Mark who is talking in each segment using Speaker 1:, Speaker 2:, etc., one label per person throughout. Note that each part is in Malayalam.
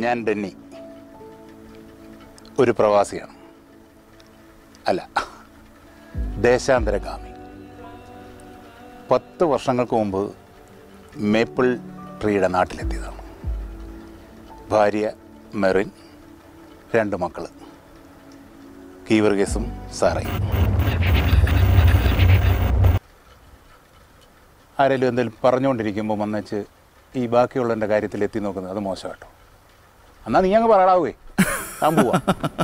Speaker 1: ഞാൻ ഡെന്നി ഒരു പ്രവാസിയാണ് അല്ല ദേശാന്തരഗാമി പത്ത് വർഷങ്ങൾക്ക് മുമ്പ് മേപ്പിൾ ട്രീയുടെ നാട്ടിലെത്തിയതാണ് ഭാര്യ മെറിൻ രണ്ട് മക്കൾ കീവർഗീസും സാറയും ആരെങ്കിലും എന്തെങ്കിലും പറഞ്ഞുകൊണ്ടിരിക്കുമ്പോൾ വന്നേച്ച് ഈ ബാക്കിയുള്ളതിൻ്റെ കാര്യത്തിൽ എത്തി നോക്കുന്നത് അത് മോശം കേട്ടോ എന്നാ നീ അങ്ങ് പറയടാവേ ഞാൻ പോവാ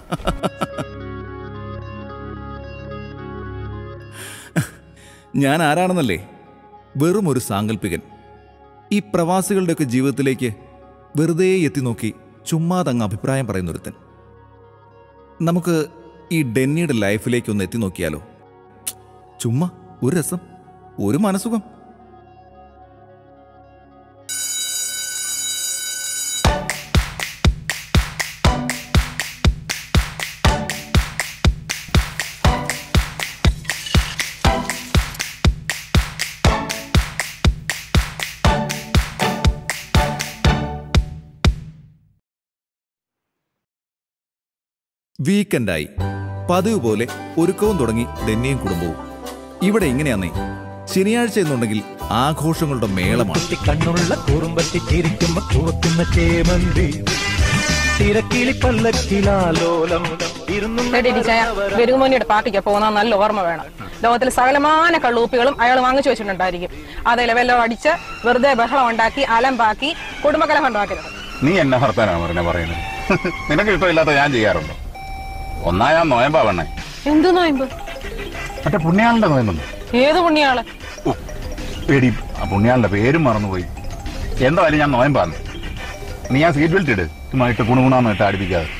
Speaker 2: ഞാൻ ആരാണെന്നല്ലേ വെറും ഒരു സാങ്കല്പികൻ ഈ പ്രവാസികളുടെയൊക്കെ ജീവിതത്തിലേക്ക് വെറുതെ എത്തി നോക്കി ചുമ്മാതങ്ങ് അഭിപ്രായം പറയുന്നൊരുത്തൻ നമുക്ക് ഈ ഡെന്നിയുടെ ലൈഫിലേക്ക് ഒന്ന് എത്തി നോക്കിയാലോ ചുമ്മാ ഒരു രസം ഒരു മനസുഖം വീക്കെൻഡായി പതിവ് പോലെ ഒരുക്കവും തുടങ്ങി ഡെന്നിയും കുടുംബവും ഇവിടെ ഇങ്ങനെയാന്നേ ശനിയാഴ്ച എന്നുണ്ടെങ്കിൽ ആഘോഷങ്ങളുടെ മേളമാണ്
Speaker 3: കണ്ണുള്ള കൂറുമ്പറ്റി ചിരിക്കുമ്പോ ചുവക്കുന്ന ചേമന്തി തിരക്കിളി പല്ലക്കിലാലോലം
Speaker 4: വെരുകുമോനിയുടെ പാർട്ടിക്ക് പോകുന്ന നല്ല ഓർമ്മ വേണം ലോകത്തിൽ സകലമാന കള്ളൂപ്പികളും അയാൾ വാങ്ങിച്ചു വെച്ചിട്ടുണ്ടായിരിക്കും അതിൽ വല്ലതും അടിച്ച് വെറുതെ ബഹളം ഉണ്ടാക്കി അലമ്പാക്കി കുടുംബകലഹം ഉണ്ടാക്കരുത്
Speaker 1: നീ എന്നെ വർത്താനാണ് പറഞ്ഞ പറയുന്നത് നിനക്ക് ഇഷ്ടമില്ലാത്ത ഞാൻ ചെയ്യാറുണ്ടോ ഒന്നാ ഞാൻ നോയമ്പാ വേണേ
Speaker 4: എന്തു നോയമ്പ്
Speaker 1: മറ്റേ പുണ്യാളിന്റെ നോയമ്പെന്ന്
Speaker 4: ഏത് പുണ്യാള്
Speaker 1: എടി ആ പുണ്യാളിന്റെ പേരും മറന്നുപോയി എന്തായാലും ഞാൻ നോയമ്പാന്ന് നീ ആ സീറ്റ് ബെൽറ്റ് ഇട് ചുമ്മാ ഇട്ട് കുണുകുണാന്ന് ഇട്ട് അടുപ്പിക്കാതെ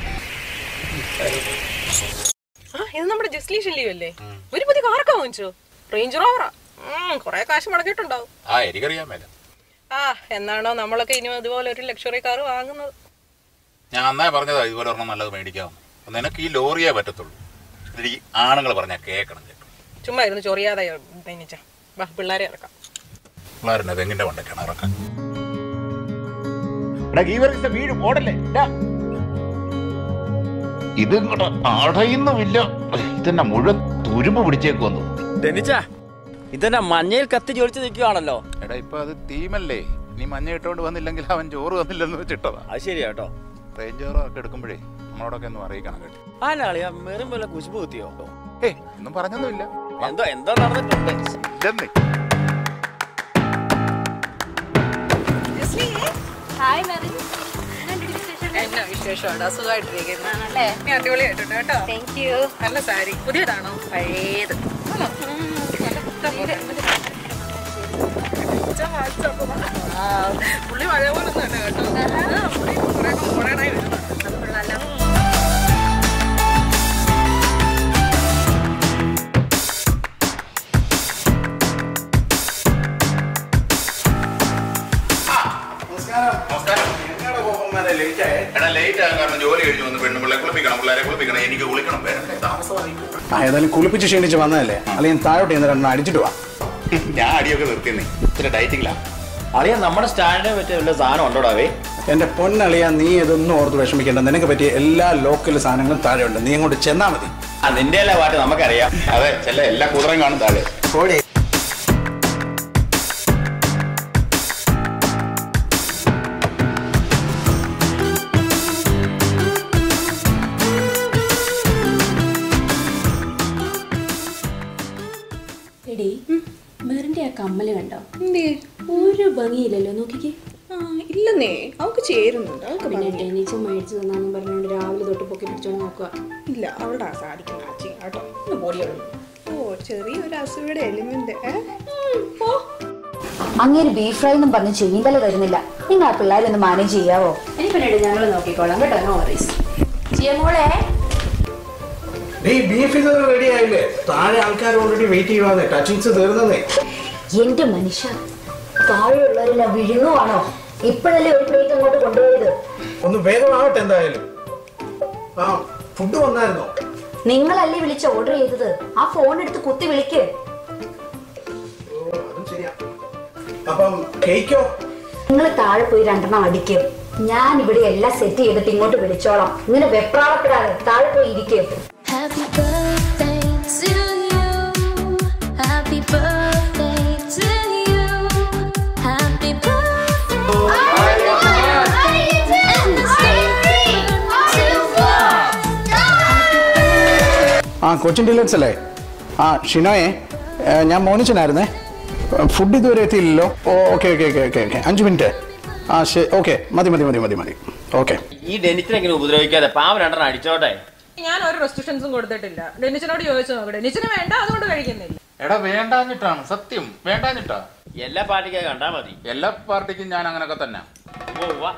Speaker 4: ആ ഇത് നമ്മുടെ ജസ്ലി ഷെല്ലിയോ അല്ലേ ഒരു പുതിയ കാറൊക്കെ വാങ്ങിച്ചോ റേഞ്ച് റോവറാ കൊറേ കാശ് മുടക്കിയിട്ടുണ്ടാവും
Speaker 1: ആ എനിക്കറിയാൻ മേല
Speaker 4: ആ എന്നാണോ നമ്മളൊക്കെ ഇനി അതുപോലെ ഒരു ലക്ഷറി കാർ വാങ്ങുന്നത്
Speaker 1: ഞാൻ അന്നേ പറഞ്ഞതാ ഇതുപോലെ ഒരെണ്ണം നല്ലത് മേടിക്കാമെന്ന് നിനക്ക് ഈ ലോറിയേ പറ്റത്തുള്ളൂ ഇതിൽ ഈ ആണുങ്ങൾ പറഞ്ഞാൽ കേൾക്കണം കേട്ടോ
Speaker 4: ചുമ്മാ ഇരുന്ന് ചൊറിയാതെ തേനിച്ച വാ പിള്ളേരെ ഇറക്കാം
Speaker 1: പിള്ളേരുടെ തെങ്ങിന്റെ കൊണ്ടൊക്കെയാണ് ഇറക്കാൻ വീട് ഓടല്ലേ ഇത് ഇങ്ങോട്ട് അടയുന്നുമില്ല ഇതെന്നെ മുഴുവൻ തുരുമ്പ് പിടിച്ചേക്കൊന്നു
Speaker 5: ഡെനിച്ച ഇതെന്നെ മഞ്ഞയിൽ കത്തി ജോലിച്ച് നിൽക്കുകയാണല്ലോ
Speaker 1: എടാ ഇപ്പൊ അത് തീമല്ലേ നീ മഞ്ഞ ഇട്ടോണ്ട് വന്നില്ലെങ്കിൽ അവൻ ചോറ് വന്നില്ലെന്ന് വെച്ചിട്ടതാ
Speaker 5: അത് ശരിയാ കേട്ടോ
Speaker 1: റേഞ്ച് ചോറോ ഒക്കെ എടുക്കുമ്പോഴേ നമ്മളോടൊക്കെ ഒന്ന് അറിയിക്കണം കേട്ടോ
Speaker 5: ആനാളിയാ മെറും വല്ല കുശുമ്പ് കുത്തിയോ
Speaker 1: ഏ ഒന്നും പറഞ്ഞൊന്നുമില്ല
Speaker 5: എന്തോ എന്തോ നടന്നിട്ടുണ്ട്
Speaker 1: ഇതെന്നേ
Speaker 6: ഹായ് മെറിൻ
Speaker 4: എന്നാ വിശേഷമാണ് അസുഖമായിട്ടിരിക്കുന്നത് നീ അടിപൊളിയായിട്ടുണ്ട് കേട്ടോ
Speaker 6: താങ്ക് യു
Speaker 4: നല്ല സാരി പുതിയതാണോ പഴയത് ആണോ? നല്ല പുത്തൻ പോലെ. ഉച്ച വാട്സാപ്പ് വാ. ആ, പുള്ളി പഴയ പോലെ ഒന്നും അല്ല കേട്ടോ ആ, പുള്ളി കുറേ മോഡേണായി വരുന്നുണ്ട്
Speaker 1: എടാ ലേറ്റ് ആകാൻ കാരണം ജോലി കഴിഞ്ഞു വന്ന് പെണ്ണുപിള്ളെ കുളിപ്പിക്കണം പിള്ളേരെ കുളിപ്പിക്കണം എനിക്ക് കുളിക്കണം വരണ്ടേ താമസമായി
Speaker 7: ആ ഏതായാലും കുളിപ്പിച്ച് ക്ഷീണിച്ച് വന്നതല്ലേ അല്ലെങ്കിൽ താഴോട്ട് ചെന്ന് രണ്ടെണ്ണം അടിച്ചിട്ട് വാ
Speaker 1: ഞാൻ അടിയൊക്കെ നിർത്തിയെന്നേ ഇത്തിരി ഡയറ്റിംഗിലാണ്
Speaker 5: അളിയ നമ്മുടെ സ്റ്റാൻഡിനെ പറ്റിയ വല്ല സാധനം ഉണ്ടോടാവേ
Speaker 7: എന്റെ പൊന്നളിയ നീ ഇതൊന്നും ഓർത്ത് വിഷമിക്കേണ്ട നിനക്ക് പറ്റിയ എല്ലാ ലോക്കൽ സാധനങ്ങളും താഴെ ഉണ്ട് നീ അങ്ങോട്ട് ചെന്നാ മതി
Speaker 5: ആ നിന്റെ അല്ലേ പാട്ട് നമുക്കറിയാം
Speaker 1: അതെ ചെല്ല എല്ലാ കുതിരയും കാണും താഴെ
Speaker 6: എടി മെറിന്റെ ആ കമ്മല് കണ്ടോ ഒരു ഭംഗിയില്ലല്ലോ നോക്കിക്കേ
Speaker 4: ഇല്ലെന്നേ അവൾക്ക് ചേരുന്നുണ്ട് അവൾക്ക്
Speaker 6: പിന്നെ ഡെനിച്ച മേടിച്ചു തന്നാന്നും പറഞ്ഞുകൊണ്ട് രാവിലെ തൊട്ട് പൊക്കി പിടിച്ചോണ്ട് നോക്കുക
Speaker 4: ഇല്ല അവളുടെ ആ സാരിക്ക് മാച്ചിങ് കേട്ടോ ഒന്ന് ബോഡിയുള്ളൂ ഓ ചെറിയൊരു അസുഖയുടെ എലിമെന്റ്
Speaker 8: അങ്ങേര് ബീഫ് ഫ്രൈ എന്നും പറഞ്ഞ് ചെയിന്തല തരുന്നില്ല നിങ്ങൾ ആ പിള്ളേരെ ഒന്ന് മാനേജ് ചെയ്യാവോ
Speaker 6: ഇനി പിന്നീട് ഞങ്ങൾ നോക്കിക്കോളാം കേട്ടോ നോ വറീസ് ചിയമോളെ
Speaker 7: നീ ബീഫ് ഇത് റെഡി ആയില്ലേ താഴെ ആൾക്കാർ ഓൾറെഡി വെയിറ്റ് ചെയ്യുവാന്നേ ടച്ചിങ്സ് തീർന്നതേ
Speaker 8: എന്റെ മനുഷ്യ താഴെയുള്ളവരെല്ലാം വിഴുങ്ങുവാണോ ഇപ്പോഴല്ലേ ഒരു പ്ലേറ്റ് അങ്ങോട്ട് കൊണ്ടുപോയത്
Speaker 7: ഒന്ന് വേഗമാവട്ടെ എന്തായാലും ആ ഫുഡ് വന്നായിരുന്നോ
Speaker 8: നിങ്ങളല്ലേ വിളിച്ച് ഓർഡർ ചെയ്തത് ആ ഫോൺ എടുത്ത് കുത്തി വിളിക്ക്
Speaker 7: ഓ അതും ശരിയാ അപ്പം കേക്കോ
Speaker 8: നിങ്ങൾ താഴെ പോയി രണ്ടെണ്ണം അടിക്കും ഞാൻ ഇവിടെ എല്ലാം സെറ്റ് ചെയ്തിട്ട് ഇങ്ങോട്ട് വിളിച്ചോളാം ഇങ്ങനെ വെപ്രാളപ്പെടാതെ താഴെ പോയി ഇരിക്കും
Speaker 9: Happy birthday to you. Happy birthday to you. Happy birthday. And stay
Speaker 7: ആ കൊച്ചിൻ ഡിലക്സ് അല്ലേ ആ ഷിനോയെ ഏ, ഞാൻ മോനിച്ചനായിരുന്നേ ഫുഡ് ഇതുവരെ എത്തിയില്ലല്ലോ ഓ okay okay okay okay okay അഞ്ച് മിനിറ്റ് ആ ശരി ഓക്കെ മതി മതി മതി മതി മതി ഓക്കെ
Speaker 5: ഈ ഡെനിറ്റിനെങ്ങനെ ഉപദ്രവിക്കാതെ പാവം രണ്ടെണ്ണം അടിച്ചോട്ടെ
Speaker 4: ഞാൻ ഒരു റെസ്ട്രിക്ഷൻസും കൊടുത്തിട്ടില്ല ഡെനിച്ചനോട് ചോദിച്ചു നോക്ക് ഡെനിച്ചന് വേണ്ട അതുകൊണ്ട് കഴിക്കുന്നില്ല
Speaker 1: എടാ വേണ്ടാഞ്ഞിട്ടാണ് സത്യം വേണ്ടാഞ്ഞിട്ടാ
Speaker 5: എല്ലാ പാർട്ടിക്കും കണ്ടാ മതി
Speaker 1: എല്ലാ പാർട്ടിക്കും ഞാൻ അങ്ങനൊക്കെ തന്നെ
Speaker 5: ഓ വാ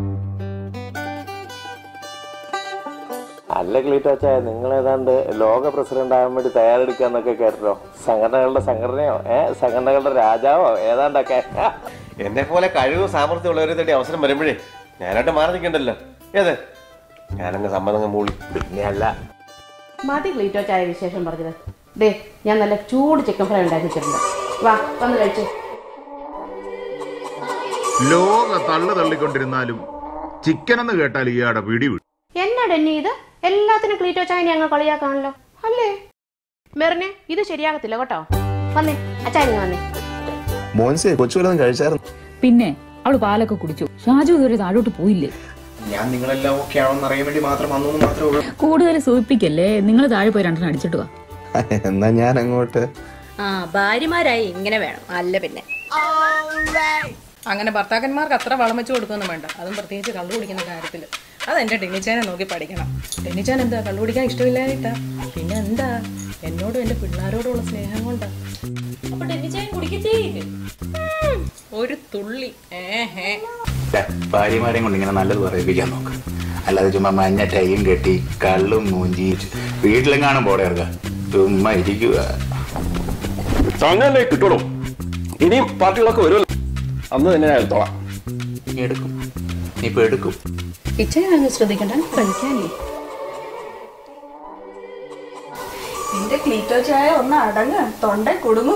Speaker 10: അല്ല ക്ലീറ്റാച്ചായ നിങ്ങൾ ഏതാണ്ട് ലോക പ്രസിഡന്റ് ആകാൻ വേണ്ടി തയ്യാറെടുക്കാന്നൊക്കെ കേട്ടോ സംഘടനകളുടെ സംഘടനയോ ഏ സംഘടനകളുടെ രാജാവോ ഏതാണ്ടൊക്കെ എന്നെ പോലെ കഴിവും സാമർത്ഥ്യം ഉള്ളവരെ തേടി അവസരം വരുമ്പോഴേ ഞാനായിട്ട് മാറി നിൽക്കണ്ടല്ലോ ഏത് ഞാനങ്ങ് സമ്മതങ്ങ് മൂളി പിന്നെ അല്ല
Speaker 6: മതി ക്ലീറ്റോ ചായ വിശേഷം പറഞ്ഞത് ദേ ഞാൻ നല്ല ചൂട് ചിക്കൻ ഫ്രൈ ഉണ്ടാക്കി വെച്ചിട്ടുണ്ട് വാ വന്ന് കഴിച്ചു
Speaker 1: ലോക തള്ളു തള്ളിക്കൊണ്ടിരുന്നാലും ചിക്കൻ എന്ന് കേട്ടാൽ ഇയാടെ പിടി വിടും
Speaker 6: എന്നാ ഡെന്നി ഇത് എല്ലാത്തിനും ക്ലീറ്റോ ചായ ഞങ്ങൾ കളിയാക്കാണല്ലോ അല്ലേ മെറിനെ ഇത് ശരിയാകത്തില്ല കേട്ടോ വന്നേ അച്ചായ നീ വന്നേ
Speaker 10: മോൻസെ കൊച്ചു വല്ലതും കഴിച്ചായിരുന്നു
Speaker 11: പിന്നെ അവള് പാലൊക്കെ കുടിച്ചു ഷാജു ഇതുവരെ താഴോട്ട് പോയില്ലേ
Speaker 7: ഞാൻ നിങ്ങളെല്ലാം ഓക്കെ ആണോന്ന് അറിയാൻ വേണ്ടി മാത്രം വന്നു മാത്രമേ ഉള്ളൂ
Speaker 11: കൂടുതൽ സൂചിപ്പിക്കല്ലേ നിങ്ങൾ താഴെ പോയി രണ്ടെണ്ണം അടിച്ചിട്ട് വാ
Speaker 10: എന്നാ ഞാൻ അങ്ങോട്ട്
Speaker 8: ആ ഭാര്യമാരായി ഇങ്ങനെ വേണം അല്ല പിന്നെ
Speaker 4: അങ്ങനെ ഭർത്താക്കന്മാർക്ക് അത്ര വളം വെച്ച് കൊടുക്കൊന്നും വേണ്ട അതും പ്രത്യേകിച്ച് കള്ളു കുടിക്കുന്ന കാര്യത്തിൽ അത് എൻ്റെ ടെന്നിച്ചാനെ നോക്കി പഠിക്കണം ടെന്നിച്ചാൻ എന്താ കള്ളു കുടിക്കാൻ ഇഷ്ടമില്ലായിട്ടാ പിന്നെ എന്താ എന്നോടും എൻ്റെ പിള്ളേരോടുള്ള സ്നേഹം കൊണ്ടാ അപ്പൊ ടെന്നിച്ചാൻ കുടിക്കത്തേ ഒരു തുള്ളി ഏഹേ
Speaker 1: ഭാര്യമാരെയും കൊണ്ട് ഇങ്ങനെ നല്ലത് പറയിപ്പിക്കാൻ നോക്ക് അല്ലാതെ ചുമ്മാ മഞ്ഞ ടൈയും കെട്ടി കള്ളും മൂഞ്ചി വീട്ടിലെങ്ങാനും പോടെ ഇറക്കുക ചുമ്മാ ഇരിക്കുക
Speaker 10: അങ്ങനെ കിട്ടുള്ളൂ ഇനിയും പാർട്ടികളൊക്കെ വരുമല്ലോ അന്ന് തന്നെ ഞാൻ എടുത്തോളാം
Speaker 1: എടുക്കും ഇപ്പൊ എടുക്കും
Speaker 6: ഇച്ചയാണെന്ന് ശ്രദ്ധിക്കണ്ട കഴിക്കാനേ
Speaker 4: എന്റെ ക്ലീറ്റോ ചായ ഒന്ന് അടങ്ങ് തൊണ്ട കുടുങ്ങും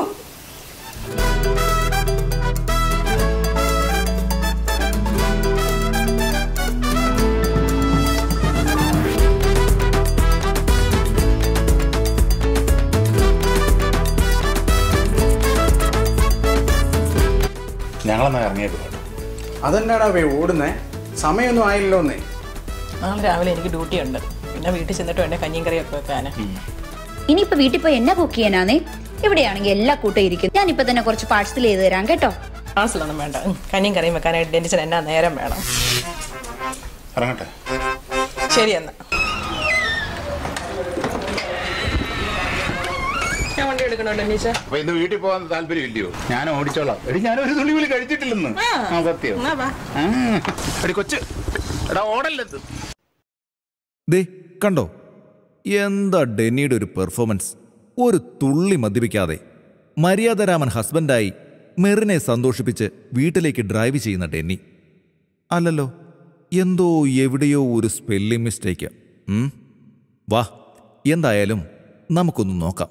Speaker 1: ഞങ്ങളെന്നാ ഇറങ്ങിയേക്കും
Speaker 7: അതെന്നാടാ വേ ഓടുന്നേ സമയമൊന്നും ആയില്ലല്ലോ എന്നേ
Speaker 4: നാളെ രാവിലെ എനിക്ക് ഡ്യൂട്ടി ഉണ്ട് പിന്നെ വീട്ടിൽ ചെന്നിട്ട് വേണ്ട കഞ്ഞിയും കറിയൊക്കെ വെക്കാന്
Speaker 8: ഇനിയിപ്പോ വീട്ടിൽ പോയി എന്നെ കുക്ക് ചെയ്യാനാന്നേ ഇവിടെയാണെങ്കിൽ എല്ലാ കൂട്ടം ഇരിക്കും ഞാനിപ്പോ തന്നെ കുറച്ച് പാഴ്സൽ ചെയ്ത് തരാം കേട്ടോ
Speaker 4: ക്ലാസ്സിലൊന്നും വേണ്ട ഉം, കഞ്ഞിയും കറിയും വെക്കാനായിട്ട് ഡെന്നിച്ചൻ എന്നാ നേരം വേണം
Speaker 1: ഇറങ്ങട്ടെ
Speaker 4: ശരി എന്നാ ഞാൻ വണ്ടി എടുക്കണോ ഡെന്നീച്ച
Speaker 1: അപ്പൊ ഇന്ന് വീട്ടിൽ പോകാൻ താല്പര്യം ഇല്ലയോ ഞാൻ ഓടിച്ചോളാം എടി ഞാൻ ഒരു തുള്ളി പോലും കഴിച്ചിട്ടില്ലെന്ന് ആ സത്യം
Speaker 4: എന്നാ വാ
Speaker 1: ആ. എടി കൊച്ച് എടാ ഓടല്ലത്
Speaker 2: ദേ കണ്ടോ എന്താ ഡെന്നിയുടെ ഒരു പെർഫോമൻസ് ഒരു തുള്ളി മദ്യപിക്കാതെ മര്യാദരാമൻ ഹസ്ബൻഡായി മെറിനെ സന്തോഷിപ്പിച്ച് വീട്ടിലേക്ക് ഡ്രൈവ് ചെയ്യുന്ന ഡെന്നി അല്ലല്ലോ എന്തോ എവിടെയോ ഒരു സ്പെല്ലിംഗ് മിസ്റ്റേക്ക് ഉം? വാ എന്തായാലും നമുക്കൊന്ന് നോക്കാം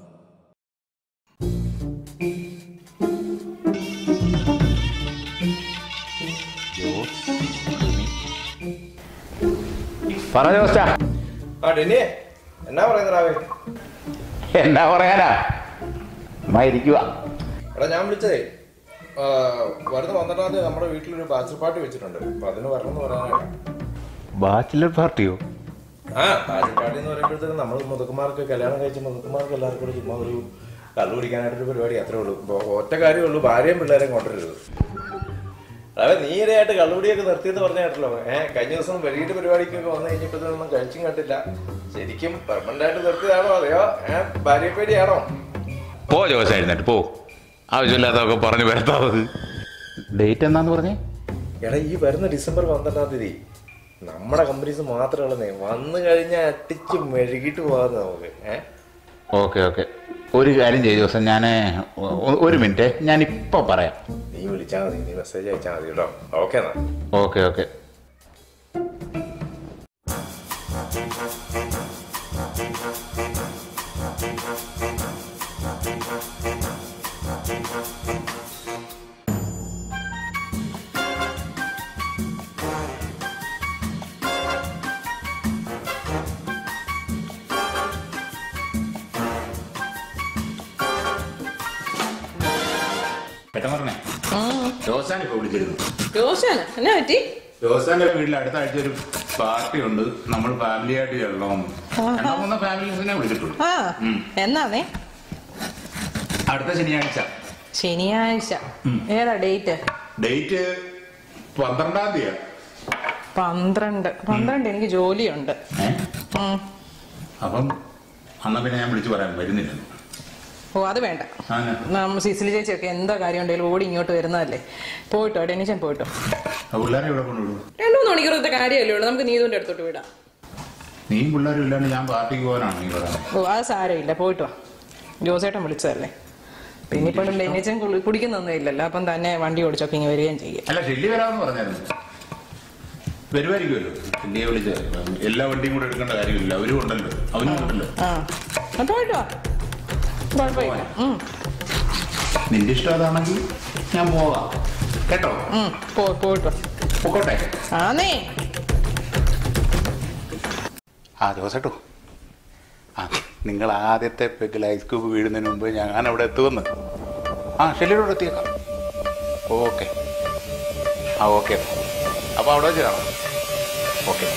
Speaker 1: പറ ജോസ്റ്റാ
Speaker 10: ആ ഡെന്നിയെ എന്നാ പറയുന്നടാവേ
Speaker 1: എന്നാ പറയാനാ അമ്മ ഇരിക്കുക
Speaker 10: എടാ ഞാൻ വിളിച്ചതേ ആ, വരുന്ന പന്ത്രണ്ടാം തീയതി നമ്മുടെ വീട്ടിലൊരു ബാച്ചലർ പാർട്ടി വെച്ചിട്ടുണ്ട് അപ്പൊ അതിന് വരണം എന്ന് പറയാനാണ്
Speaker 1: ബാച്ചിലർ പാർട്ടിയോ
Speaker 10: ആ ബാച്ചലർ പാർട്ടി എന്ന് പറയുമ്പോഴത്തേക്കും നമ്മൾ മുതുക്കന്മാർക്ക് കല്യാണം കഴിച്ച മുതുക്കന്മാർക്ക് എല്ലാവർക്കും കൂടി ചുമ്മാ ഒരു കള്ളു കുടിക്കാനായിട്ടൊരു പരിപാടി അത്രേ ഉള്ളൂ ഇപ്പൊ ഒറ്റ കാര്യമേ ഉള്ളൂ ഭാര്യയും പിള്ളേരെയും കൊണ്ടുവരരുത് അതെ നീ ഇരയായിട്ട് കള്ളുകുടിയൊക്കെ നിർത്തിയെന്ന് പറഞ്ഞ കേട്ടല്ലോ ഏഹ് കഴിഞ്ഞ ദിവസം വെളിയിട്ട് പരിപാടിക്കൊക്കെ വന്നു കഴിഞ്ഞപ്പോഴത്തേക്കൊന്നും കഴിച്ചും കണ്ടില്ല ശരിക്കും പെർമനന്റ് ആയിട്ട് നിർത്തിയതാണോ അതെയോ ഏഹ് ഭാര്യ പേടിയാണോ
Speaker 1: പോ ജോസ് എഴുന്നേറ്റ് പോ ആവശ്യമില്ലാത്തതൊക്കെ പറഞ്ഞു വരത്താവത് ഡേറ്റ് എന്നാന്ന് പറഞ്ഞേ
Speaker 10: എടാ ഈ വരുന്ന ഡിസംബർ പന്ത്രണ്ടാം തീയതി നമ്മുടെ കമ്പനീസ് മാത്രമേ ഉള്ളതേ വന്നു കഴിഞ്ഞാൽ അട്ടിച്ച് മെഴുകിട്ട് പോകാതെ നമുക്ക് ഏഹ്
Speaker 1: ഓക്കെ ഓക്കെ ഒരു കാര്യം ചെയ്തു ദിവസം ഞാൻ ഒരു മിനിറ്റ് ഞാൻ ഇപ്പൊ പറയാം
Speaker 10: നീ വിളിച്ചാൽ മതി നീ മെസ്സേജ് അയച്ചാൽ മതി കേട്ടോ ഓക്കെ എന്നാ
Speaker 1: ഓക്കെ ഓക്കെ ജോസാൻ ഇപ്പൊ വിളിച്ചിരുന്നു
Speaker 4: ജോഷാന് എന്നാ പറ്റി
Speaker 1: ജോസാന്റെ വീട്ടിൽ അടുത്ത ആഴ്ച ഒരു പാർട്ടി ഉണ്ട് നമ്മൾ ഫാമിലി ആയിട്ട് ചെല്ലണമെന്ന് രണ്ടോ മൂന്നോ ഫാമിലീസിനെ വിളിച്ചിട്ടുള്ളൂ
Speaker 4: ആ
Speaker 1: ഉം.
Speaker 4: എന്നാന്നേ
Speaker 1: അടുത്ത ശനിയാഴ്ച
Speaker 4: ശനിയാഴ്ച ഏതാ ഡേറ്റ്
Speaker 1: ഡേറ്റ് പന്ത്രണ്ടാം തീയതി
Speaker 4: പന്ത്രണ്ട് പന്ത്രണ്ട് എനിക്ക് ജോലിയുണ്ട് ഉം.
Speaker 1: അപ്പം അന്നാ പിന്നെ ഞാൻ വിളിച്ചു പറയാൻ വരുന്നില്ലെന്ന്
Speaker 4: ഓ അത് വേണ്ട
Speaker 1: ആ,
Speaker 4: നമ്മ സിസിലി ചേച്ചിയൊക്കെ എന്താ കാര്യം ഉണ്ടെങ്കിലും ഓടി ഇങ്ങോട്ട് വരുന്നതല്ലേ പോയിട്ടോ ഡെനിച്ചൻ പോയിട്ടോ
Speaker 1: ആ പിള്ളേരെ ഇവിടെ കൊണ്ടുവിടും
Speaker 4: രണ്ടു മൂന്ന് മണിക്കൂറത്തെ കാര്യമല്ലേ ഉള്ളൂ നമുക്ക് നീതുവിന്റെ അടുത്തോട്ട് വിടാം
Speaker 1: നീയും പിള്ളേരും ഇല്ലാണ്ട് ഞാൻ പാർട്ടിക്ക് പോകാനാണ് നീ പറയുന്നത്
Speaker 4: ഓ അത് സാരമില്ല പോയിട്ട് വാ ജോസേട്ടൻ വിളിച്ചതല്ലേ പിന്നെ ഇപ്പോൾ ഡെനിച്ചൻ കുളി- കുടിക്കുന്നൊന്നും ഇല്ലല്ലോ അപ്പം തന്നെ വണ്ടി ഓടിച്ചൊക്കെ ഇങ്ങനെ വരികയും ചെയ്യും
Speaker 1: അല്ല ഷെല്ലി വരാമെന്ന് പറഞ്ഞായിരുന്നു വരുമായിരിക്കുമല്ലോ ഷെല്ലിയെ വിളിച്ച എല്ലാ വണ്ടിയും കൂടെ എടുക്കേണ്ട കാര്യമില്ല അവരും ഉണ്ടല്ലോ അവനും ഉണ്ടല്ലോ
Speaker 4: ആ ആ, പോയിട്ട് വാ കുഴപ്പമില്ല ഉം.
Speaker 1: നിന്റെ ഇഷ്ടം അതാണെങ്കിൽ ഞാൻ പോകാം കേട്ടോ
Speaker 4: ഉം, പോ പോയിട്ട് വാ
Speaker 1: പൊക്കോട്ടെ
Speaker 4: ആന്നേ
Speaker 1: ആ ജോസേട്ടോ ആ നിങ്ങൾ ആദ്യത്തെ പെഗിൽ ഐസ് ക്യൂബ് വീഴുന്നതിന് മുമ്പ് ഞാൻ അവിടെ എത്തുമെന്ന് ആ ഷെല്ലിയോട് എത്തിയേക്കാം ഓക്കെ ആ ഓക്കെ അപ്പോൾ അവിടെ വെച്ച് കാണാം ഓക്കെ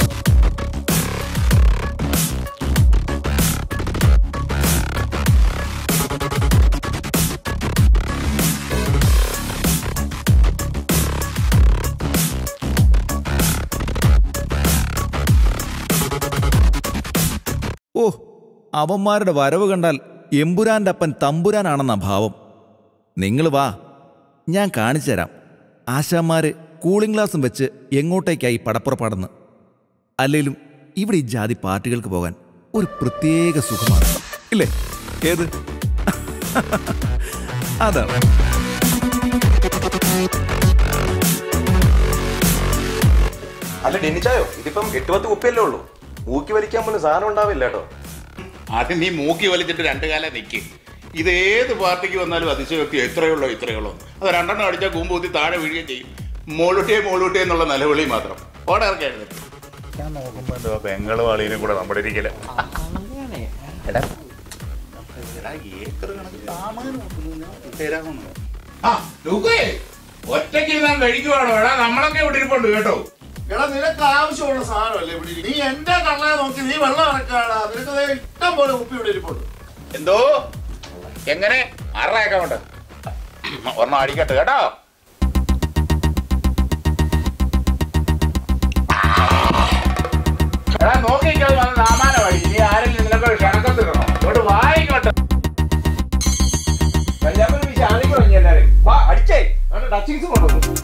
Speaker 2: ഓ അവന്മാരുടെ വരവ് കണ്ടാൽ എമ്പുരാൻ്റെ അപ്പൻ തമ്പുരാനാണെന്ന ഭാവം നിങ്ങൾ വാ ഞാൻ കാണിച്ചു തരാം ആശാന്മാര് കൂളിംഗ് ഗ്ലാസും വെച്ച് എങ്ങോട്ടേക്കായി പടപ്പുറപ്പാടുന്ന് അല്ലേലും ഇവിടെ ഈ ജാതി പാർട്ടികൾക്ക് പോകാൻ ഒരു പ്രത്യേക സുഖമാണ് ഇല്ലേ ഏത് അതാണ്
Speaker 10: അല്ല ഡെന്നിച്ചായോ ഇതിപ്പം എട്ട് പത്ത് കുപ്പിയല്ലേ ഉള്ളൂ മൂക്കി വലിക്കാൻ പോലും സാധനം ഉണ്ടാവില്ല കേട്ടോ
Speaker 1: ആദ്യം നീ മൂക്കി വലിച്ചിട്ട് രണ്ട് കാലം നിൽക്ക് ഇത് ഏത് പാർട്ടിക്ക് വന്നാലും അതിശയോക്തി എത്രയുള്ളോ ഇത്രയുള്ളോ അത് രണ്ടെണ്ണം അടിച്ചാൽ കൂമ്പൂത്തി താഴെ വീഴുകയും ചെയ്യും മോളൂട്ടിയെ മോളൂട്ടിയെ എന്നുള്ള നിലവിളി മാത്രം ഓടെ ഇറക്കായിരുന്നു ഞാൻ നോക്കുമ്പോ എന്തോ ബംഗാള് വാളിനും കൂടെ നമ്മുടെ ഇരിക്കല എടാ എടാ, ഏക്കർ കണക്കിന് സാമാനം കൊണ്ടുവന്ന് തരാമെന്ന്. ആ ലൂക്കേ, ഒറ്റയ്ക്ക് ഞാൻ കഴിക്കുവാണോ എടാ നമ്മളൊക്കെ ഇവിടെ ഇരിപ്പുണ്ട് കേട്ടോ
Speaker 12: എടാ നിനക്ക് ആവശ്യമുള്ള സാധനമല്ലേ ഇവിടെ ഇരിക്കുന്നത്? നീ എന്റെ കള്ളയെ നോക്കി നീ വെള്ളം ഇറക്കാടാ നിനക്ക് ദേ ഇഷ്ടം പോലെ ഉപ്പി ഇവിടെ ഇരിപ്പുണ്ട്
Speaker 1: എന്തോ എങ്ങനെ ആരുടെ അക്കൗണ്ട് ഒരെണ്ണം അടിക്കട്ടെ കേട്ടോ എടാ നോക്കിക്കത് വന്ന് സാമാനമായി ഇനി ആരെങ്കിലും നിനക്ക് ക്ഷണക്കത്തിടണോ ഇങ്ങോട്ട് വായിക്കോട്ടെ
Speaker 10: പഞ്ചാബിൽ വീശി ആദ്യം തുടങ്ങി എല്ലാവരും വാ അടിച്ചേ അവിടെ ടച്ചിങ്സ് കൊണ്ടുവന്നു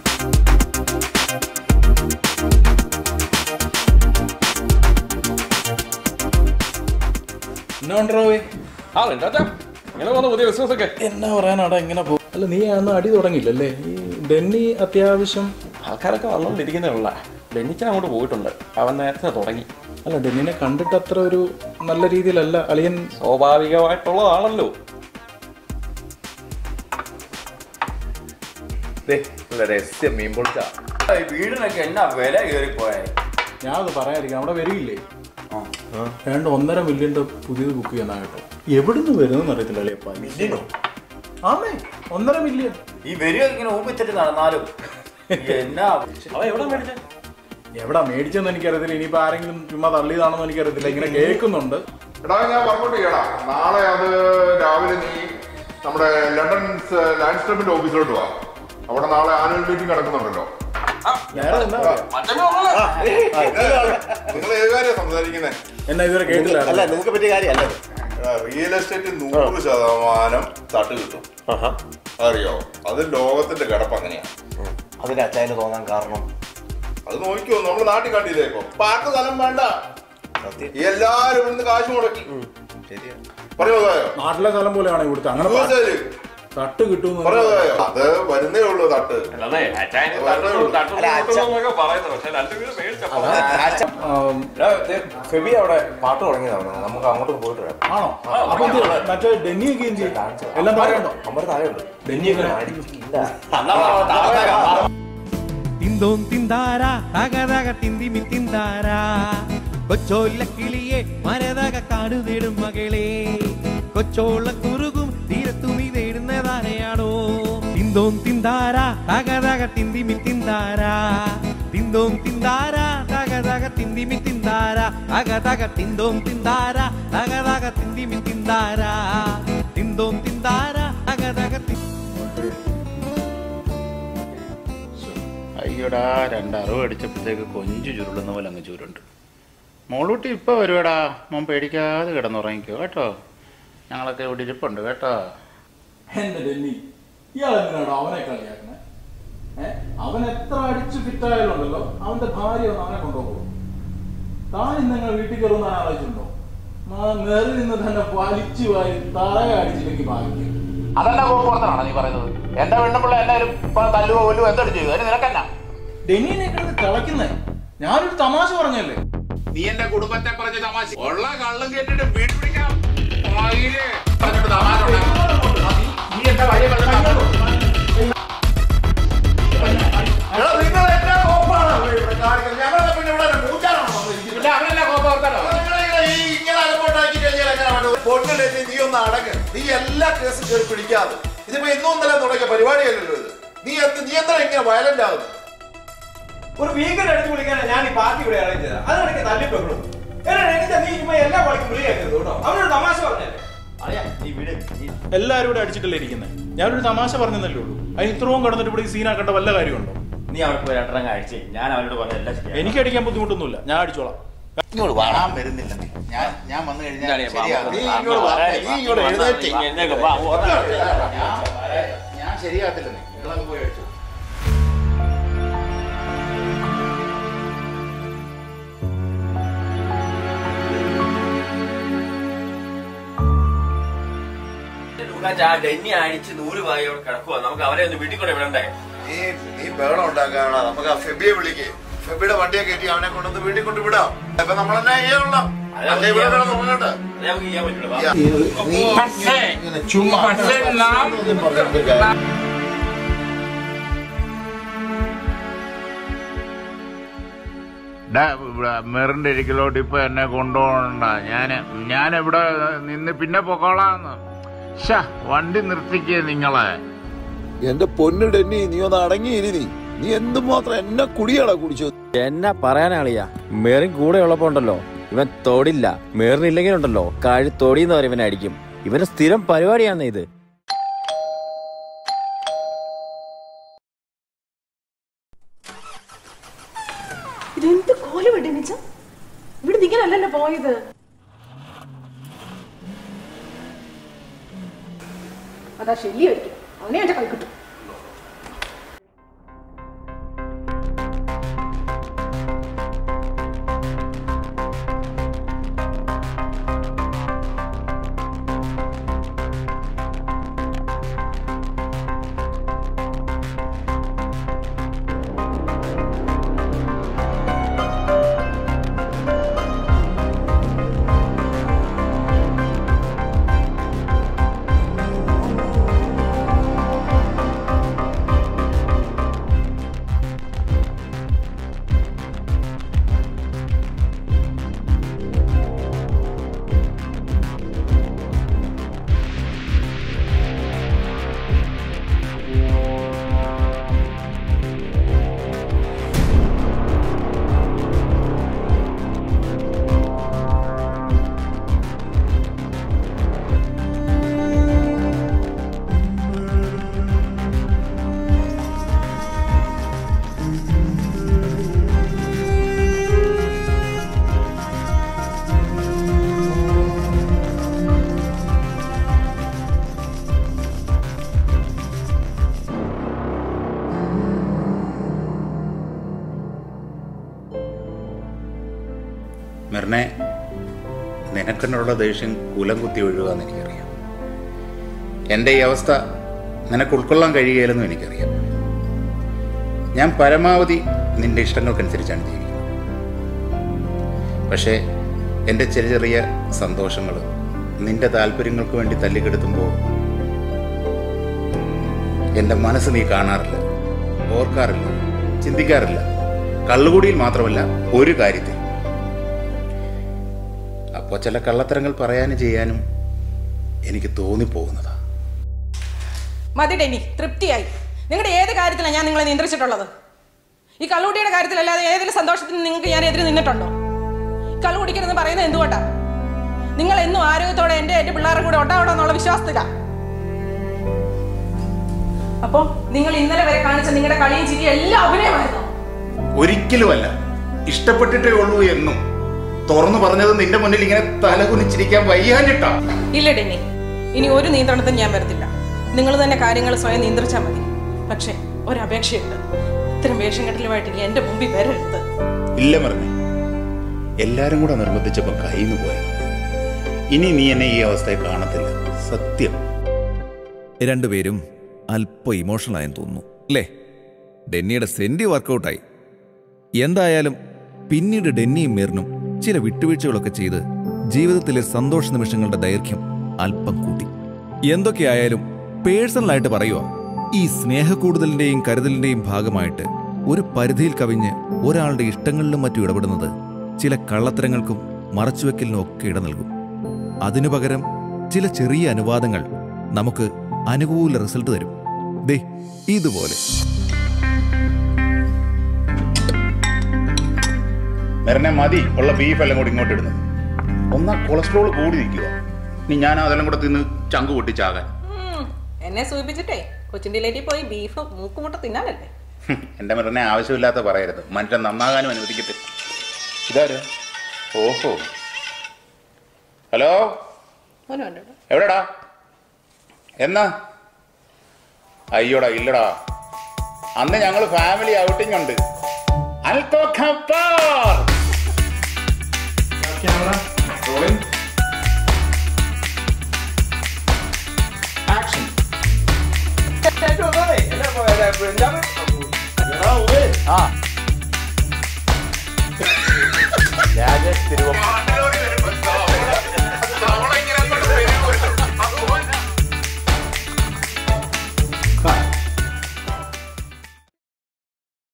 Speaker 13: ആ എന്താ ഇങ്ങനെ പോകുന്ന പുതിയ ബിസിനസ് ഒക്കെ
Speaker 7: എന്നാ പറയാനാടാ ഇങ്ങനെ പോകും അല്ല നീ അന്ന് അടി തുടങ്ങിയില്ലല്ലേ ഈ ഡെന്നി അത്യാവശ്യം
Speaker 13: ആൾക്കാരൊക്കെ വന്നോണ്ടിരിക്കുന്നുള്ള ഡെന്നിച്ചൻ അങ്ങോട്ട് പോയിട്ടുണ്ട് അവൻ നേരത്തെ തുടങ്ങി
Speaker 7: അല്ല ഡെന്നിനെ കണ്ടിട്ട് അത്ര ഒരു നല്ല രീതിയിലല്ല അളിയൻ
Speaker 13: സ്വാഭാവികമായിട്ടുള്ളതാണല്ലോ
Speaker 10: രഹസ്യം മീൻ പൊളിച്ച വീടിനൊക്കെ എന്നാ വില കയറിപ്പോയെ
Speaker 7: ഞാൻ അത് പറയാതിരിക്കാം അവിടെ വരില്ലേ രണ്ട് ഒന്നര മില്യന്റെ പുതിയത് ബുക്ക് ചെയ്യാനാ കേട്ടോ എവിടുന്ന് വരുന്നെന്ന് അറിയത്തില്ല അളിയപ്പ
Speaker 10: മില്യനോ
Speaker 7: ആമേ ഒന്നര മില്യൺ
Speaker 10: ഈ വരിക ഇങ്ങനെ ഊപ്പിച്ചിട്ട് നടന്നാലും എന്നാ
Speaker 13: അവ എവിടെ മേടിച്ചേ
Speaker 7: എവിടാ മേടിച്ചെന്ന് എനിക്കറിയത്തില്ല ഇനിയിപ്പോ ആരെങ്കിലും ചുമ്മാ തള്ളിയതാണെന്ന് എനിക്കറിയത്തില്ല ഇങ്ങനെ കേൾക്കുന്നുണ്ട്
Speaker 14: എടാ ഞാൻ വർക്കൗട്ട് ചെയ്യടാ നാളെ അത് രാവിലെ നീ നമ്മുടെ ലണ്ടൻ ലാൻഡ് സ്റ്റെപ്പിന്റെ ഓഫീസിലോട്ട് വാ അവിടെ നാളെ ആനുവൽ മീറ്റിംഗ് നടക്കുന്നുണ്ടല്ലോ നിങ്ങൾ ഏത് കാര്യം സംസാരിക്കുന്നേ
Speaker 7: എന്നാ ഇതുവരെ കേട്ടില്ല
Speaker 10: അല്ല നിങ്ങൾക്ക് പറ്റിയ കാര്യമല്ല
Speaker 14: റിയൽ എസ്റ്റേറ്റ് നൂറ് ശതമാനം തട്ട് കിട്ടും അറിയോ അത് ലോകത്തിന്റെ കിടപ്പ് അങ്ങനെയാ
Speaker 10: അതിന് അച്ചായന് തോന്നാൻ കാരണം
Speaker 14: അത് നോക്കിയോ നമ്മൾ നാട്ടിൽ കണ്ടില്ലേക്കോ പാട്ട് സ്ഥലം വേണ്ട എല്ലാരും ഇവിടുന്ന് കാശ് മുടക്കി പറയോ
Speaker 7: നാട്ടിലെ സ്ഥലം പോലെയാണ് ഇവിടുത്തെ അങ്ങനെ പ-
Speaker 14: യൂസേല്.
Speaker 7: തട്ട് കിട്ടും
Speaker 14: പറയോ അത് വരുന്നേ ഉള്ളൂ തട്ട്
Speaker 13: അല്ലാതെ അച്ചായന് തട്ട് കൊടു- തട്ട് കൊടുക്കുന്നൊക്കെ പറയുന്നത് പക്ഷെ രണ്ടുപേരും മേടിച്ചപ്പോ
Speaker 10: ഫെബി അവിടെ പാട്ട് തുടങ്ങിയതാണ് നമുക്ക് അങ്ങോട്ട് പോയിട്ട് വരാം
Speaker 7: ആണോ അപ്പൊ എന്ത് ചെയ്യും? മറ്റേ ഡെന്നിയൊക്കെ എന്ത് ചെയ്യും? എല്ലാം പറയണ്ടോ
Speaker 10: അമ്മ താഴെയുണ്ട്
Speaker 7: ഡെന്നിയൊക്കെ
Speaker 3: തിന്തോം തിന്താര തകതക തിന്തിമി തിന്താര കൊച്ചോല്ല കിളിയെ മരതക കാടു തേടും മകളെ കൊച്ചോള കുറുകും തീരത്തു നീ തേടുന്നതാരെയാണോ തിന്തോം തിന്താര തിന്താര തക തക തിന്തിമി തിന്താര തിന്തോം തിന്താര തക തക തിന്തിമി തിന്താര തക തക തിന്തോം തിന്താര തക തക തിന്തിമി തിന്താര തിന്തോം തിന്താര തക തക തി
Speaker 1: അയ്യോടാ രണ്ടറിവ് അടിച്ചപ്പോഴത്തേക്ക് കൊഞ്ചു ചുരുളുന്ന പോലെ അങ്ങ് ചുരുണ്ട് മോളൂട്ടി ഇപ്പൊ വരുവാടാ മോൻ പേടിക്കാതെ കിടന്നുറങ്ങിക്കോ കേട്ടോ ഞങ്ങളൊക്കെ ഇവിടെ ഇരിപ്പുണ്ട് കേട്ടോ
Speaker 15: എന്റെ ഡെന്നി ഇയാൾ എന്തിനാണ് അവനെ കളിയാക്കണേ ഏ അവൻ എത്ര അടിച്ച് ഫിറ്റായാലുണ്ടല്ലോ അവന്റെ ഭാര്യ ഒന്ന് അവനെ കൊണ്ടുപോകും താൻ ഇന്ന് നിങ്ങൾ വീട്ടിൽ കയറുന്ന ആലോചിച്ചിട്ടുണ്ടോ നേറി നിന്ന് തന്നെ വലിച്ചു വാരി തറയെ അടിച്ചില്ലെങ്കിൽ ഭാഗ്യം
Speaker 1: അതല്ല കോപ്പുറത്താണോ നീ പറയുന്നത് എന്റെ പെണ്ണുപിള്ള എല്ലാവരും ഇപ്പൊ തല്ലുവോ കൊല്ലുവോ എന്തെങ്കിലും ചെയ്തു അതിന് നിനക്കെന്നാ
Speaker 15: ഡെന്നിനെ കിടന്ന് കളക്കുന്നേ ഞാനൊരു തമാശ പറഞ്ഞല്ലേ
Speaker 1: നീ എന്റെ കുടുംബത്തെ പറഞ്ഞ് തമാശ ഉള്ള കള്ളും കേട്ടിട്ട് വീട് പിടിക്കാം മയിലേ. പറഞ്ഞിട്ട് തമാശ ഉണ്ടാക്കും. നീ എന്റെ വഴി
Speaker 12: എടാ, നിങ്ങൾ എന്നെ കോപ്പാണ് ഇവിടെ കാണിക്കുന്നത്. ഞങ്ങളെ പിന്നെ ഇവിടെ മൂച്ചാനാണോ വന്നിരിക്കുന്നത്? നിങ്ങളിങ്ങനെ ഈ ഇങ്ങനെ അലമ്പോട്ടാക്കി കഴിഞ്ഞാൽ എങ്ങനെ വേണ്ടത്? പൊന്നിലേക്ക് നീ ഒന്ന് അടങ്ങ് നീ എല്ലാ കേസും കയറി പിടിക്കാതെ ഇതിപ്പോ ഇന്നും ഇന്നലെ തുടങ്ങിയ പരിപാടിയല്ലല്ലോ ഇത് നീ എന്ത് നീ എന്താ ഇങ്ങനെ വയലന്റ് ആകുന്നു
Speaker 10: ഒരു വീക്കെൻഡ് അടിച്ചു വിളിക്കാനാ ഞാൻ ഈ പാർട്ടി ഇവിടെ അറേഞ്ച് ചെയ്തത് അതിനിടയ്ക്ക് തല്ലിപ്പെക്കണം നീ ഇപ്പൊ എല്ലാ പണിക്കും വിളിയാക്കരുത് കേട്ടോ അവനൊരു തമാശ പറഞ്ഞല്ലേ
Speaker 15: നീ വിട് എല്ലാരും ഇവിടെ അടിച്ചിട്ടല്ലേ ഇരിക്കുന്നത് ഞാനൊരു തമാശ പറഞ്ഞതല്ലേ ഉള്ളൂ അതിന് ഇത്രയും കടന്നിട്ട് ഇവിടെ ഈ സീനാക്കേണ്ട വല്ല കാര്യമുണ്ടോ
Speaker 5: നീ അവിടെ പോയി രണ്ടെണ്ണം അടിച്ച് ഞാൻ അവനോട് പറഞ്ഞ എല്ലാം ശരിയാ
Speaker 15: എനിക്ക് അടിക്കാൻ ബുദ്ധിമുട്ടൊന്നുമില്ല ഞാൻ അടിച്ചോളാം
Speaker 1: ഇങ്ങോട്ട് വാടാൻ വരുന്നില്ല നീ. ഞാൻ ഞാൻ വന്നു കഴിഞ്ഞാൽ
Speaker 5: ഇതാണ് വാ,
Speaker 1: ശരിയാകും.
Speaker 5: നീ ഇങ്ങോട്ട് വാ, നീ ഇങ്ങോട്ട് എഴുന്നേറ്റ്. നീ എഴുന്നേക്ക്, വാ, ഓടാ.
Speaker 1: ഞാൻ ഞാൻ ശരിയാകത്തില്ല നീ നിങ്ങളങ്ങ് പോയി അടിച്ചു
Speaker 5: ലൂക്കാച്ച് ആ ഡെന്നി അടിച്ച് നൂറ് പായി അവിടെ കിടക്കുക നമുക്ക് അവരെ ഒന്ന് വീട്ടിൽ കൊണ്ട് വിടണ്ടേ
Speaker 12: നീ നീ ബഹളം ഉണ്ടാക്കാനാണ് നമുക്ക് ആ ഫെബിയെ വിളിക്കേ ഫെബിയുടെ വണ്ടിയെ കയറ്റി അവനെ കൊണ്ടുവന്ന് വീട്ടിൽ കൊണ്ട് വിടാം അപ്പൊ നമ്മൾ തന്നെ ചെയ്യാനുള്ള അല്ലേ ഇവിടെ കിടന്ന് ഉറങ്ങട്ടെ
Speaker 5: അത് നമുക്ക് ചെയ്യാൻ പറ്റില്ല വാ.
Speaker 12: നീ ഇങ്ങനെ ചുമ്മാ ഒന്നും പറഞ്ഞിട്ട് കാര്യം
Speaker 1: മെറിന്റെ ഇരിക്കലോട്ട് ഇപ്പൊ എന്നെ കൊണ്ടുപോകണ്ട ഞാൻ ഞാൻ ഇവിടെ നിന്ന് പിന്നെ പൊക്കോളാന്ന് ഷാ വണ്ടി നിർത്തിക്കേ നിങ്ങളെ
Speaker 16: എന്റെ പൊന്നു ഡെന്നി നീ ഒന്ന് അടങ്ങിയിരി നീ നീ എന്തുമാത്രം എന്നെ കുടിയാടാ കുടിച്ചത്
Speaker 5: എന്നാ പറയാനാളിയാ മേറിൻ കൂടെ ഉള്ളപ്പോ ഉണ്ടല്ലോ ഇവൻ തൊടില്ല മേറിനില്ലെങ്കിലുണ്ടല്ലോ കാഴി തൊടിയെന്ന് പറയും ഇവനെ അടിക്കും ഇവന്റെ സ്ഥിരം പരിപാടിയാണ് ഇത്
Speaker 4: ഇതെന്ത് കോല് വെട്ടിനിച്ച ഇവിടെ നിങ്ങളല്ലല്ലോ പോയത് അതാ ശല്യമായിരിക്കും അവനെ എന്റെ കൈ കിട്ടും
Speaker 1: മെറിനെ നിനക്കെന്നുള്ള ദേഷ്യം കുലം കുത്തി ഒഴുകാന്ന് എനിക്കറിയാം എൻ്റെ ഈ അവസ്ഥ നിനക്ക് ഉൾക്കൊള്ളാൻ കഴിയുകയില്ലെന്നും എനിക്കറിയാം ഞാൻ പരമാവധി നിന്റെ ഇഷ്ടങ്ങൾക്കനുസരിച്ചാണ് ജീവിക്കുന്നത് പക്ഷേ എൻ്റെ ചെറിയ ചെറിയ സന്തോഷങ്ങൾ നിന്റെ താല്പര്യങ്ങൾക്ക് വേണ്ടി തല്ലിക്കെടുത്തുമ്പോൾ എൻ്റെ മനസ്സ് നീ കാണാറില്ല ഓർക്കാറില്ല ചിന്തിക്കാറില്ല കള്ളുകൂടിയിൽ മാത്രമല്ല ഒരു കാര്യത്തിൽ അപ്പോൾ ചില കള്ളത്തരങ്ങൾ പറയാനും ചെയ്യാനും എനിക്ക് തോന്നിപ്പോകുന്നതാ
Speaker 4: മതി ഡെന്നി തൃപ്തിയായി നിങ്ങളുടെ ഏത് കാര്യത്തിലാണ് ഞാൻ നിങ്ങളെ നിയന്ത്രിച്ചിട്ടുള്ളത് ഈ കള്ളുകുട്ടിയുടെ കാര്യത്തിലല്ലാതെ ഏതെങ്കിലും സന്തോഷത്തിന് നിങ്ങൾക്ക് ഞാൻ എതിരെ നിന്നിട്ടുണ്ടോ കള്ളു കുടിക്കരുതെന്ന് പറയുന്നത് എന്തുകൊണ്ടാ നിങ്ങൾ എന്നും ആരോഗ്യത്തോടെ എൻ്റെ എൻ്റെ പിള്ളേരുടെ കൂടെ ഉണ്ടാവണം എന്നുള്ള വിശ്വാസത്തിലാ അപ്പോ നിങ്ങൾ ഇന്നലെ വരെ കാണിച്ച നിങ്ങളുടെ കളിയും ചിരിയും എല്ലാം അഭിനയമായിരുന്നു
Speaker 1: ഒരിക്കലുമല്ല ഇഷ്ടപ്പെട്ടിട്ടേ ഉള്ളൂ എന്നും തുറന്നു പറഞ്ഞത് നിന്റെ മുന്നിൽ ഇങ്ങനെ തലകുനിച്ചിരിക്കാൻ വയ്യാഞ്ഞിട്ടാ
Speaker 4: ഇല്ല ഡെന്നി ഇനി ഒരു നിയന്ത്രണത്തിന് ഞാൻ വരത്തില്ല നിങ്ങൾ തന്നെ കാര്യങ്ങൾ സ്വയം നിയന്ത്രിച്ചാൽ മതി പക്ഷേ ഒരപേക്ഷയുണ്ട് ഇത്തരം വേഷം കെട്ടലുമായിട്ട് ഇനി എൻ്റെ മുമ്പിൽ വരരുത്
Speaker 1: ഇല്ല മറന്നേ എല്ലാരും കൂടെ നിർബന്ധിച്ചപ്പോ കയ്യിൽ നിന്ന് പോയത് ഇനി നീ എന്നെ ഈ അവസ്ഥയിൽ കാണത്തില്ല സത്യം
Speaker 2: രണ്ടുപേരും അല്പം ഇമോഷണലായെന്ന് തോന്നുന്നു അല്ലേ ഡെന്നിയുടെ സെന്റി വർക്കൗട്ടായി എന്തായാലും പിന്നീട് ഡെന്നിയും മേറിനും ചില വിട്ടുവീഴ്ചകളൊക്കെ ചെയ്ത് ജീവിതത്തിലെ സന്തോഷ നിമിഷങ്ങളുടെ ദൈർഘ്യം അല്പം കൂട്ടി എന്തൊക്കെയായാലും പേഴ്സണലായിട്ട് പറയുക ഈ സ്നേഹക്കൂടുതലിന്റെയും കരുതലിന്റെയും ഭാഗമായിട്ട് ഒരു പരിധിയിൽ കവിഞ്ഞ് ഒരാളുടെ ഇഷ്ടങ്ങളിലും മറ്റും ഇടപെടുന്നത് ചില കള്ളത്തരങ്ങൾക്കും മറച്ചുവെക്കലിനും ഒക്കെ ഇട നൽകും അതിനു പകരം ചില ചെറിയ അനുവാദങ്ങൾ നമുക്ക് അനുകൂല റിസൾട്ട് തരും ദേ ഇതുപോലെ
Speaker 1: മെറനെ മതി ഉള്ള ബീഫ് എല്ലാം കൂടി ഇങ്ങോട്ട് ഇടുന്നത് ഒന്നാ കൊളസ്ട്രോൾ കൂടി നിൽക്കുക ഇനി ഞാൻ അതെല്ലാം കൂടെ തിന്ന് ചങ്ക് പൊട്ടിച്ചാകാൻ
Speaker 4: ഉം, എന്നെ സൂചിപ്പിച്ചിട്ടേ കൊച്ചിൻ്റെ പോയി ബീഫ് മൂക്കുമുട്ട തിന്നാനല്ലേ
Speaker 1: ഹും, എന്റെ മെറനെ ആവശ്യമില്ലാത്ത പറയരുത് മനുഷ്യൻ നന്നാകാനും അനുവദിക്കത്തില്ല ഇതാര് ഓഹോ ഹലോ
Speaker 4: ഓനോ ഉണ്ടോ
Speaker 1: എവിടെടാ എന്നാ അയ്യോടാ ഇല്ലടാ അന്ന് ഞങ്ങൾ ഫാമിലി ഔട്ടിംഗ് ഉണ്ട് അൽക്കോ ഖപ്പാർ
Speaker 5: ആ രാജേഷ് തിരുവമ്പാടി